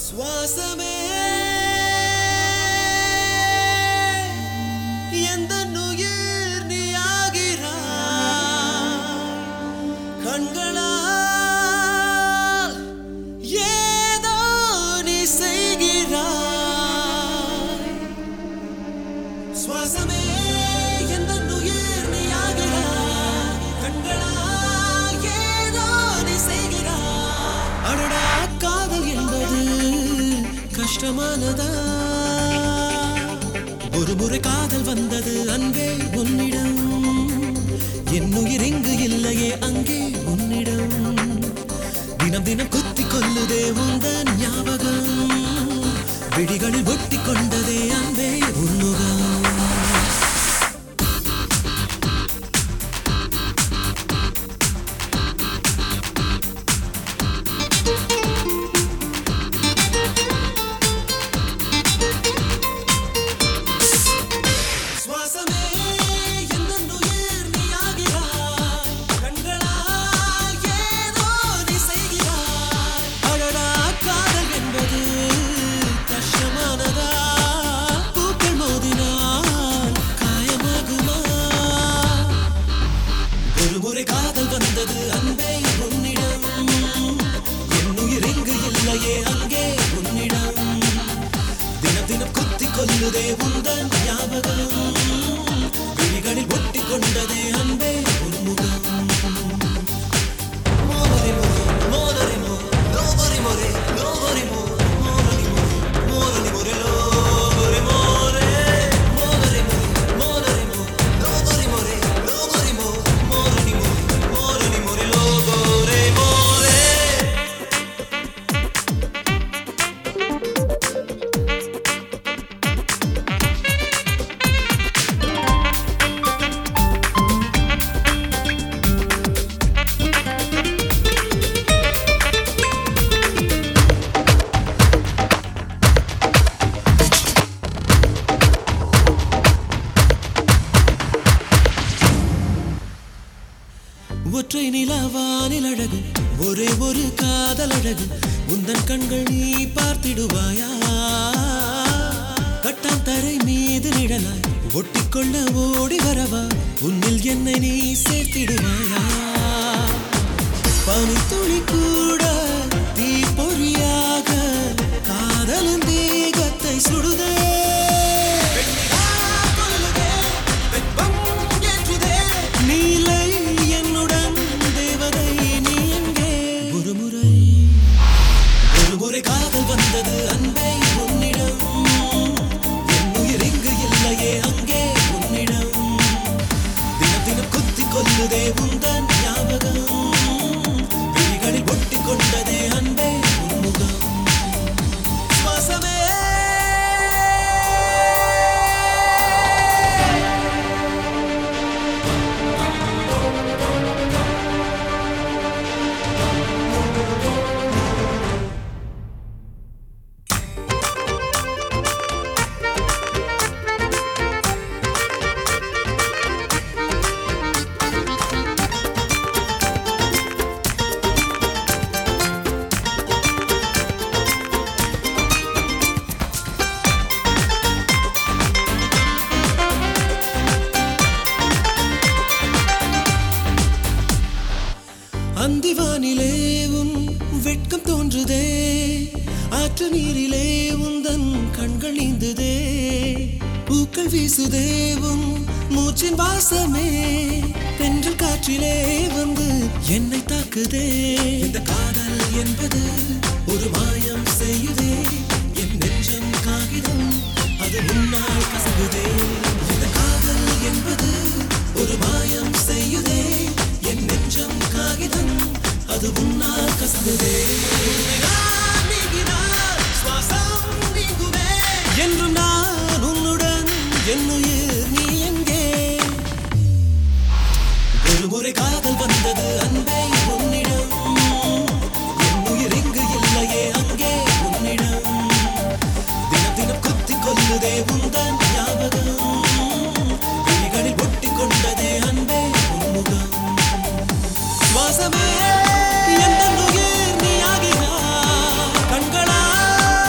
சுவாசமே எந்த உயிர் நீயாகிறாய் கண்களால் ஏதோ நீ செய்கிறாய் சுவாசமே எந்த உயிர் நீயாகிறாய் கண்களால் ஏதோ நீ செய்கிறாய் அடடா காதல் என்பது கஷ்டமானதா ஒரு முறை காதல் வந்தது அன்பே உன்னிடம் என் உயிர் இங்கு இல்லையே அங்கே உன்னிடம் தினம் தினம் குத்தி கொல்லுதே உந்தன் ஞாபகம் விழிகளில் ஒட்டி கொண்டதே அன்பே உன்முகம் சுவாசமே எந்தன் உயிர் நீயாகிறாய். கண்களால் ஏதோ நீ செய்கிறாய். அடடா, காதல் என்பது கஷ்டமானதா? பூக்கள் மோதினால் காயமாகுமா? ஒரு முறை காதல் வந்தது அன்பே உன்னிடம் என் உயிர் இங்கு இல்லையே அங்கே உன்னிடம் தினம் தினம் குத்தி கொல்லுதே உந்தன் ஞாபகம் விழிகளில் ஒட்டி கொண்டதே அன்பே உன்முகம் மோனரி மோ, மோனரி மோ, லோபரி மோரே, லோபரி மோ, மோனரி மோ, மோனரி மோரே, லோபரி மோரே. மோனரி மோ, மோனரி மோ, லோபரி மோரே, லோபரி மோ, மோனரி மோ, மோனரி மோரே, லோபரி மோரே. ஒற்றை நிலவானில் அழகு ஒரே ஒரு காதல் அழகு உந்தன் கண்கள் நீ பார்த்திடுவாயா கட்டாந்தரை மீது நிழலாய் ஒட்டிக்கொள்ள ஓடி வரவா உன்னில் என்னை நீ சேர்த்திடுவாயா பனித்துளி கூட தீ பொறியாக காதலின் தேகத்தை சுடுதே நீலை என்னுடன் தேவதை நீ எங்கே ஒரு முறை ஒரு முறை காதல் வந்தது அன்பை உன்னிடம் என் உயிர் இங்கு இல்லையே அங்கே உன்னிடம் தினம் தினம் குத்தி கொல்லுதே உந்தன் ஞாபகம் விழிகளில் ஒட்டி கொண்டதே அன்பே உன்முகம் சுவாசமே அந்திவானிலே உன் வெட்கம் தோன்றுதே ஆற்று நீரிலே உந்தன் கண்கள் நீந்துதே பூக்கள் வீசுதே உன் மூச்சின் வாசமே தென்றல் காற்றிலே வந்து என்னை தாக்குதே இந்த காதல் என்பது ஒரு மாயம் செய்யுதே என் நெஞ்சம் காகிதம் அது முன்னால் கசகுதே இந்த காதல் என்பது ஒரு மாயம் செய்யுதே என் நெஞ்சம் காகிதம் அது உன்னால் கசகுதே நான் நீங்கினால் சுவாசம் நீங்குமே என்று நான் உன்னுடன் என் உயிர் நீ எங்கே ஒரு முறை காதல் வந்தது அன்பை உன்னிடம் என் உயிர் இங்கு இல்லையே அங்கே உன்னிடம் தினம் தினம் குத்தி கொல்லுதே உந்தன் ஞாபகம் விழிகளில் ஒட்டி கொண்டதே அன்பே உன்முகம் சுவாசமே எந்த உயிர் நீ ஆகிறாய் கண்களா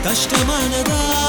கஷ்டமானதா